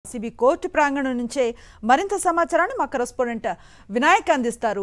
CB court ప్రాంగణం నుంచే మరింత సమాచారాన్ని మా కరెస్పాండెంట్ వినాయక్ అందిస్తారు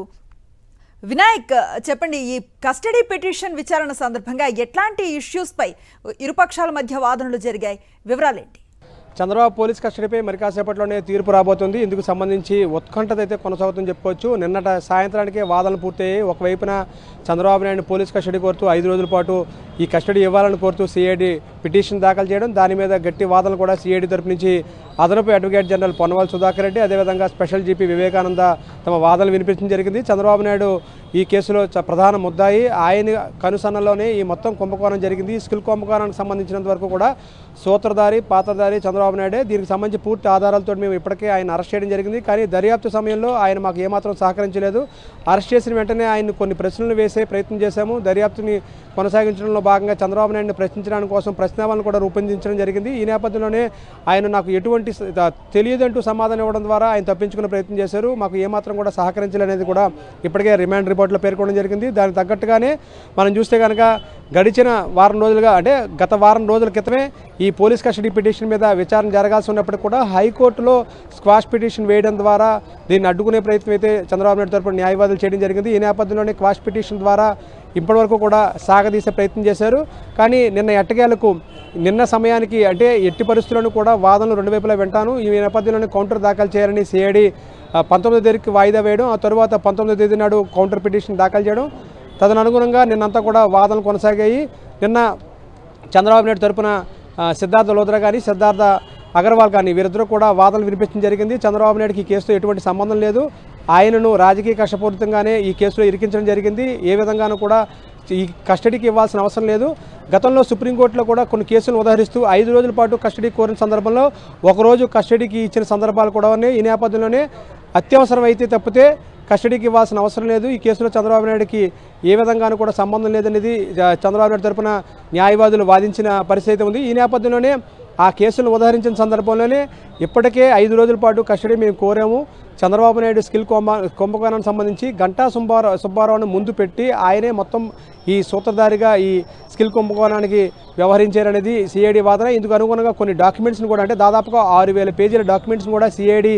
వినాయక్ చెప్పండి ఈ కస్టడీ పిటిషన్ విచారణ సందర్భంగా ఎట్లాంటి ఇష్యూస్ పై ఇరుపక్షాల మధ్య వాదనలు జరిగాయి వివరాలేంటి చంద్రబాబు పోలీస్ కస్టడీపై మరి కాసేపట్లోనే తీర్పు రాబోతుంది ఇందుకు సంబంధించి ఉత్కంఠత అయితే కొనసాగుతుందని చెప్పుకోవచ్చు నిన్నట సాయంత్రానికే వాదనలు పూర్తయ్యాయి ఒకవైపున చంద్రబాబు నాయుడు పోలీస్ కస్టడీ కోరుతూ ఐదు రోజుల పాటు ఈ కస్టడీ ఇవ్వాలని కోరుతూ సిఐడి పిటిషన్ దాఖలు చేయడం దాని మీద గట్టి వాదనలు కూడా సిఐడి తరపు నుంచి అదనపు అడ్వకేట్ జనరల్ పొన్నవాల్ సుధాకర్ రెడ్డి అదేవిధంగా స్పెషల్ జీపీ వివేకానంద తమ వాదనలు వినిపించడం జరిగింది చంద్రబాబు నాయుడు ఈ కేసులో చ- ప్రధాన ముద్దాయి ఆయన కనుసన్నలోనే ఈ మొత్తం కుంభకోణం జరిగింది ఈ స్కిల్ కుంభకోణానికి సంబంధించినంత వరకు కూడా సూత్రధారి పాత్రధారి చంద్రబాబు నాయుడే దీనికి సంబంధించి పూర్తి ఆధారాలతో మేము ఇప్పటికే ఆయన అరెస్ట్ చేయడం జరిగింది కానీ దర్యాప్తు సమయంలో ఆయన మాకు ఏమాత్రం సహకరించలేదు అరెస్ట్ చేసిన వెంటనే ఆయన కొన్ని ప్రశ్నలు వేసే ప్రయత్నం చేశాము దర్యాప్తుని కొనసాగించడంలో భాగంగా చంద్రబాబు నాయుడిని ప్రశ్నించడానికి కోసం ప్రశ్నావళిని కూడా రూపొందించడం జరిగింది ఈ నేపథ్యంలోనే ఆయన నాకు ఎటువంటి స- త- తెలియదంటూ సమాధానం ఇవ్వడం ద్వారా ఆయన తప్పించుకునే ప్రయత్నం చేశారు మాకు ఏమాత్రం కూడా సహకరించలేనేది కూడా ఇప్పటికే రిమాండ్ రిపోర్ట్లో పేర్కొనడం జరిగింది దానికి తగ్గట్టుగానే మనం చూస్తే కనుక గడిచిన వారం రోజులుగా అంటే గత వారం రోజుల క్రితమే ఈ పోలీస్ కస్టడీ పిటిషన్ మీద విచారణ జరగాల్సి ఉన్నప్పటికీ కూడా హైకోర్టులో స్క్వాష్ పిటిషన్ వేయడం ద్వారా దీన్ని అడ్డుకునే ప్రయత్నం అయితే చంద్రబాబు నాయుడు తరపున న్యాయవాదులు చేయడం జరిగింది ఈ నేపథ్యంలోనే క్వాష్ పిటిషన్ ద్వారా ఇప్పటివరకు కూడా సాగదీసే ప్రయత్నం చేశారు కానీ నిన్న ఎట్టకేలకు నిన్న సమయానికి అంటే ఎట్టి పరిస్థితులను కూడా వాదనలు రెండు వైపులా వింటాను ఈ నేపథ్యంలోనే కౌంటర్ దాఖలు చేయాలని సిఐడి పంతొమ్మిదో తేదీకి వాయిదా వేయడం ఆ తర్వాత పంతొమ్మిదో తేదీ నాడు కౌంటర్ పిటిషన్ దాఖలు చేయడం తదనుగుణంగా నిన్నంతా కూడా వాదనలు కొనసాగాయి నిన్న చంద్రబాబు నాయుడు తరపున ఆ, సిద్ధార్థ లోద్రా కానీ సిద్ధార్థ అగర్వాల్ కానీ వీరిద్దరూ కూడా వాదనలు వినిపించడం జరిగింది చంద్రబాబు నాయుడుకి ఈ కేసుతో ఎటువంటి సంబంధం లేదు ఆయనను రాజకీయ కష్టపూరితంగానే ఈ కేసులో ఇరికించడం జరిగింది ఏ విధంగానూ కూడా ఈ కస్టడీకి ఇవ్వాల్సిన అవసరం లేదు గతంలో సుప్రీంకోర్టులో కూడా కొన్ని కేసులను ఉదహరిస్తూ ఐదు రోజుల పాటు కస్టడీ కోరిన సందర్భంలో ఒకరోజు కస్టడీకి ఇచ్చిన సందర్భాలు కూడా ఉన్నాయి ఈ నేపథ్యంలోనే అత్యవసరం అయితే తప్పితే కస్టడీకి ఇవ్వాల్సిన అవసరం లేదు ఈ కేసులో చంద్రబాబు నాయుడుకి ఏ విధంగానూ కూడా సంబంధం లేదనేది జ- చంద్రబాబు నాయుడు తరపున న్యాయవాదులు వాదించిన పరిస్థితి ఉంది ఈ నేపథ్యంలోనే ఆ కేసును ఉదహరించిన సందర్భంలోనే ఇప్పటికే ఐదు రోజుల పాటు కస్టడీ మేము కోరాము చంద్రబాబు నాయుడు స్కిల్ కుంభ కుంభకోణానికి సంబంధించి గంటా సుబ్బారావు సుబ్బారావును ముందు పెట్టి ఆయనే మొత్తం ఈ సూత్రధారిగా ఈ స్కిల్ కుంభకోణానికి వ్యవహరించారనేది సిఐడి వాదన ఇందుకు అనుగుణంగా కొన్ని డాక్యుమెంట్స్ని కూడా అంటే దాదాపుగా ఆరు వేల పేజీల డాక్యుమెంట్స్ని కూడా సిఐడి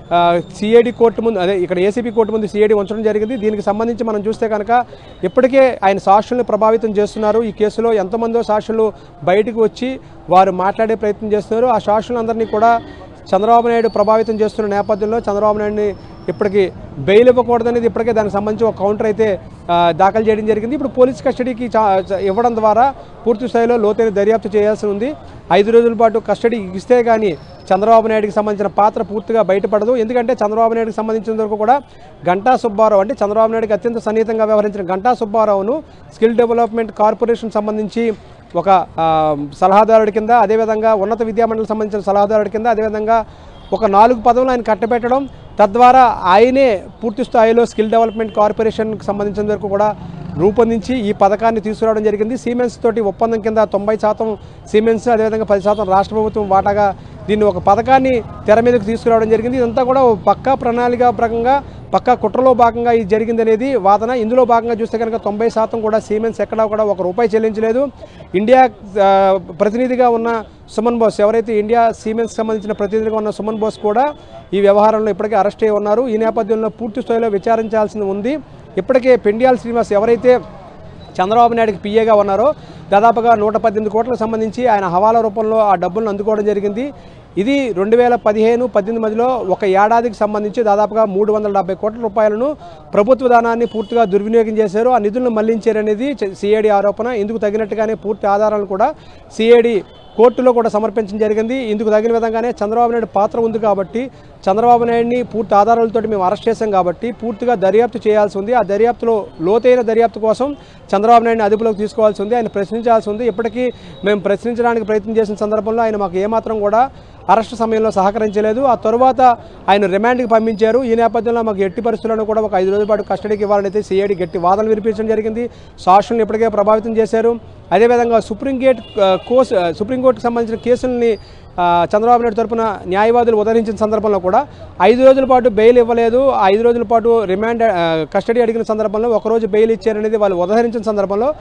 సిఐడి కోర్టు ముందు అదే ఇక్కడ ఏసీబీ కోర్టు ముందు సిఐడి ఉంచడం జరిగింది దీనికి సంబంధించి మనం చూస్తే కనుక ఇప్పటికే ఆయన సాక్షుల్ని ప్రభావితం చేస్తున్నారు ఈ కేసులో ఎంతమందో సాక్షులు బయటకు వచ్చి వారు మాట్లాడే ప్రయత్నం చేస్తున్నారు ఆ సాక్షులందరినీ కూడా చంద్రబాబు నాయుడు ప్రభావితం చేస్తున్న నేపథ్యంలో చంద్రబాబు నాయుడిని ఇప్పటికి బెయిల్ ఇవ్వకూడదనేది ఇప్పటికే దానికి సంబంధించి ఒక కౌంటర్ అయితే ఆ, దాఖలు చేయడం జరిగింది ఇప్పుడు పోలీస్ కస్టడీకి చా- చ- ఇవ్వడం ద్వారా పూర్తి స్థాయిలో లోతైన దర్యాప్తు చేయాల్సి ఉంది ఐదు రోజుల పాటు కస్టడీ ఇస్తే కానీ చంద్రబాబు నాయుడుకి సంబంధించిన పాత్ర పూర్తిగా బయటపడదు ఎందుకంటే చంద్రబాబు నాయుడుకి సంబంధించిన వరకు కూడా గంటా సుబ్బారావు అంటే చంద్రబాబు నాయుడుకి అత్యంత సన్నిహితంగా వ్యవహరించిన గంటా సుబ్బారావును స్కిల్ డెవలప్మెంట్ కార్పొరేషన్ సంబంధించి ఒక ఆ, సలహాదారుడి కింద అదేవిధంగా ఉన్నత విద్యామండలికి సంబంధించిన సలహాదారుడి కింద అదేవిధంగా ఒక నాలుగు పదవులు ఆయన కట్టబెట్టడం తద్వారా ఆయనే పూర్తి స్థాయిలో స్కిల్ డెవలప్మెంట్ కార్పొరేషన్కి సంబంధించిన వరకు కూడా రూపొందించి ఈ పథకాన్ని తీసుకురావడం జరిగింది సీమెన్స్ తోటి ఒప్పందం కింద తొంభై శాతం సీమెన్స్ అదేవిధంగా పది శాతం రాష్ట్ర ప్రభుత్వం వాటాగా దీన్ని ఒక పథకాన్ని తెర మీదకు తీసుకురావడం జరిగింది ఇదంతా కూడా ఓ పక్కా ప్రణాళిక ప్రకంగా పక్కా కుట్రలో భాగంగా ఇది జరిగింది అనేది వాదన ఇందులో భాగంగా చూస్తే కనుక తొంభై శాతం కూడా సీమెన్స్ ఎక్కడా కూడా ఒక రూపాయి చెల్లించలేదు ఇండియా ఆ, ప్రతినిధిగా ఉన్న సుమన్ బోస్ ఎవరైతే ఇండియా సీమెన్స్ సంబంధించిన ప్రతినిధిగా ఉన్న సుమన్ బోస్ కూడా ఈ వ్యవహారంలో ఇప్పటికే అరెస్ట్ అయి ఉన్నారు ఈ నేపథ్యంలో పూర్తి స్థాయిలో విచారించాల్సి ఉంది ఇప్పటికే పెండియాల్ శ్రీనివాస్ ఎవరైతే చంద్రబాబు నాయుడుకి పిఏగా ఉన్నారో దాదాపుగా నూట పద్దెనిమిది కోట్లకు సంబంధించి ఆయన హవాలా రూపంలో ఆ డబ్బులను అందుకోవడం జరిగింది ఇది రెండు వేల పదిహేను పద్దెనిమిది మధ్యలో ఒక ఏడాదికి సంబంధించి దాదాపుగా మూడు వందల డెబ్బై కోట్ల రూపాయలను ప్రభుత్వ దానాన్ని పూర్తిగా దుర్వినియోగం చేశారు ఆ నిధులను మళ్లించారనేది సిఐడి ఆరోపణ ఇందుకు తగినట్టుగానే పూర్తి ఆధారాలు కూడా సిఐడి కోర్టులో కూడా సమర్పించడం జరిగింది ఇందుకు తగిన విధంగానే చంద్రబాబు నాయుడు పాత్ర ఉంది కాబట్టి చంద్రబాబు నాయుడిని పూర్తి ఆధారాలతో మేము అరెస్ట్ చేశాం కాబట్టి పూర్తిగా దర్యాప్తు చేయాల్సి ఉంది ఆ దర్యాప్తులో లోతైన దర్యాప్తు కోసం చంద్రబాబు నాయుడిని అదుపులోకి తీసుకోవాల్సి ఉంది ఆయన ప్రశ్నించాల్సి ఉంది ఇప్పటికీ మేము ప్రశ్నించడానికి ప్రయత్నం చేసిన సందర్భంలో ఆయన మాకు ఏమాత్రం కూడా అరెస్ట్ సమయంలో సహకరించలేదు ఆ తరువాత ఆయన రిమాండ్కి పంపించారు ఈ నేపథ్యంలో మాకు ఎట్టి పరిస్థితులను కూడా ఒక ఐదు రోజుల పాటు కస్టడీకి ఇవ్వాలని అయితే సిఐడి గట్టి వాదనలు వినిపించడం జరిగింది సాక్షులను ఇప్పటికే ప్రభావితం చేశారు అదేవిధంగా సుప్రీం గేట్ ఆ, కోర్స్ ఆ, సుప్రీంకోర్టుకు సంబంధించిన కేసుల్ని ఆ, చంద్రబాబు నాయుడు తరపున న్యాయవాదులు ఉదహరించిన సందర్భంలో కూడా ఐదు రోజుల పాటు బెయిల్ ఇవ్వలేదు ఆ ఐదు రోజుల పాటు రిమాండ్ ఆ, కస్టడీ అడిగిన సందర్భంలో ఒకరోజు బెయిల్ ఇచ్చారనేది వాళ్ళు ఉదహరించిన సందర్భంలో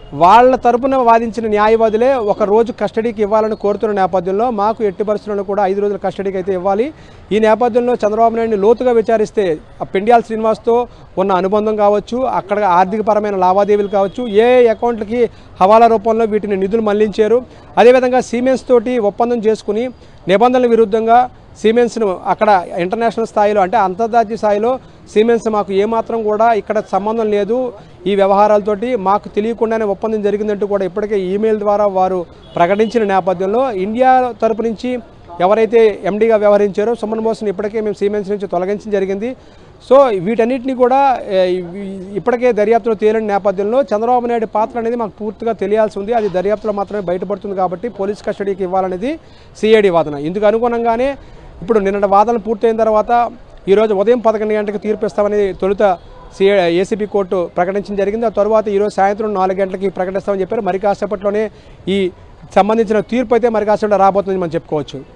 వాళ్ళ తరపున వాదించిన న్యాయవాదులే ఒక రోజు కస్టడీకి ఇవ్వాలని కోరుతున్న నేపథ్యంలో మాకు ఎట్టి పరిస్థితుల్లో కూడా ఐదు రోజుల కస్టడీకి అయితే ఇవ్వాలి ఈ నేపథ్యంలో చంద్రబాబు నాయుడిని లోతుగా విచారిస్తే ఆ పెండియాల్ శ్రీనివాస్తో ఉన్న అనుబంధం కావచ్చు అక్కడ ఆర్థికపరమైన లావాదేవీలు కావచ్చు ఏ అకౌంట్లకి హవాలా రూపంలో వీటిని నిధులు మళ్లించారు అదేవిధంగా సిమెంట్స్ తోటి ఒప్పందం చేసుకుని నిబంధనల విరుద్ధంగా సిమెంట్స్ను అక్కడ ఇంటర్నేషనల్ స్థాయిలో అంటే అంతర్జాతీయ స్థాయిలో సిమెంట్స్ మాకు ఏమాత్రం కూడా ఇక్కడ సంబంధం లేదు ఈ వ్యవహారాలతోటి మాకు తెలియకుండానే ఒప్పందం జరిగిందంటూ కూడా ఇప్పటికే ఈమెయిల్ ద్వారా వారు ప్రకటించిన నేపథ్యంలో ఇండియా తరపు నుంచి ఎవరైతే ఎండీగా వ్యవహరించారో సుమన్ మోసన్ ఇప్పటికే మేము సిమెంట్స్ నుంచి తొలగించడం జరిగింది సో వీటన్నిటిని కూడా ఏ, ఇవి- ఇప్పటికే దర్యాప్తులో తేలిన నేపథ్యంలో చంద్రబాబు నాయుడు పాత్ర అనేది మాకు పూర్తిగా తెలియాల్సి ఉంది అది దర్యాప్తులో మాత్రమే బయటపడుతుంది కాబట్టి పోలీస్ కస్టడీకి ఇవ్వాలనేది సిఐడి వాదన ఇందుకు అనుగుణంగానే ఇప్పుడు నిన్నటి వాదన పూర్తయిన తర్వాత ఈరోజు ఉదయం పదకొండు గంటలకు తీర్పు ఇస్తామని తొలుత సిఐ ఏసీబీ కోర్టు ప్రకటించడం జరిగింది ఆ తర్వాత ఈరోజు సాయంత్రం నాలుగు గంటలకి ప్రకటిస్తామని చెప్పారు మరి కాసేపట్లోనే ఈ సంబంధించిన తీర్పు అయితే మరి కాసేపట్లో రాబోతుందని మనం చెప్పుకోవచ్చు